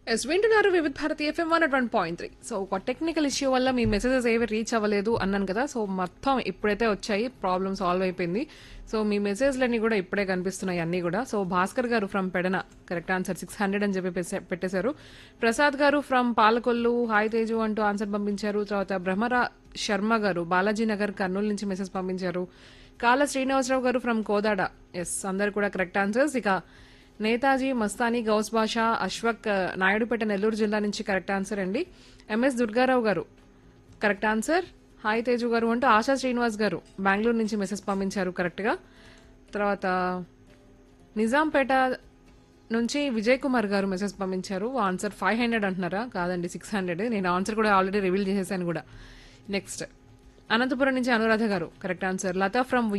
yes వింటున్నారు Vividh Bharati FM one one point three so ఒక technical issue వల్ల మీ మెసేజెస్ ఏవి రీచ్ అవ్వలేదు అన్నాను కదా సో మొత్తం ఇప్పుడైతే వచ్చాయి ప్రాబ్లమ్ సాల్వ్ అయిపోయింది సో మీ మెసేజ్లన్నీ కూడా ఇప్పుడే కనిపిస్తున్నాయి అన్నీ కూడా so Bhaskar garu from Pedana correct answer six hundred అని చెప్పి పెట్టే- పెట్టేశారు ప్రసాద్ గారు ఫ్రమ్ పాలకొల్లు హాయ్ తేజు అంటూ ఆన్సర్ పంపించారు తర్వాత బ్రహ్మరా శర్మ గారు బాలాజీ నగర్ కర్నూలు నుంచి మెసేజ్ పంపించారు కాల శ్రీనివాసరావు గారు ఫ్రమ్ కోదాడ ఎస్ అందరు కూడా కరెక్ట్ ఆన్సర్స్ ఇక నేతాజీ మస్తానీ గౌస్ బాషా అశ్వక్ ఆ, నాయుడుపేట నెల్లూరు జిల్లా నుంచి కరెక్ట్ ఆన్సర్ అండి MS Durgarao garu correct answer hi Teju గారు అంటూ ఆశా శ్రీనివాస్ గారు బెంగళూరు నుంచి మెసేజ్ పంపించారు కరెక్ట్గా తర్వాత నిజాంపేట నుంచి విజయ్ కుమార్ గారు మెసేజ్ పంపించారు ఆన్సర్ ఫైవ్ హండ్రెడ్ అంటున్నారా కాదండి సిక్స్ హండ్రెడ్ నేను ఆన్సర్ కూడా ఆల్రెడీ రివీల్ చేసేసాను కూడా నెక్స్ట్ అనంతపురం నుంచి అనురాధ గారు కరెక్ట్ ఆన్సర్ లతా ఫ్రమ్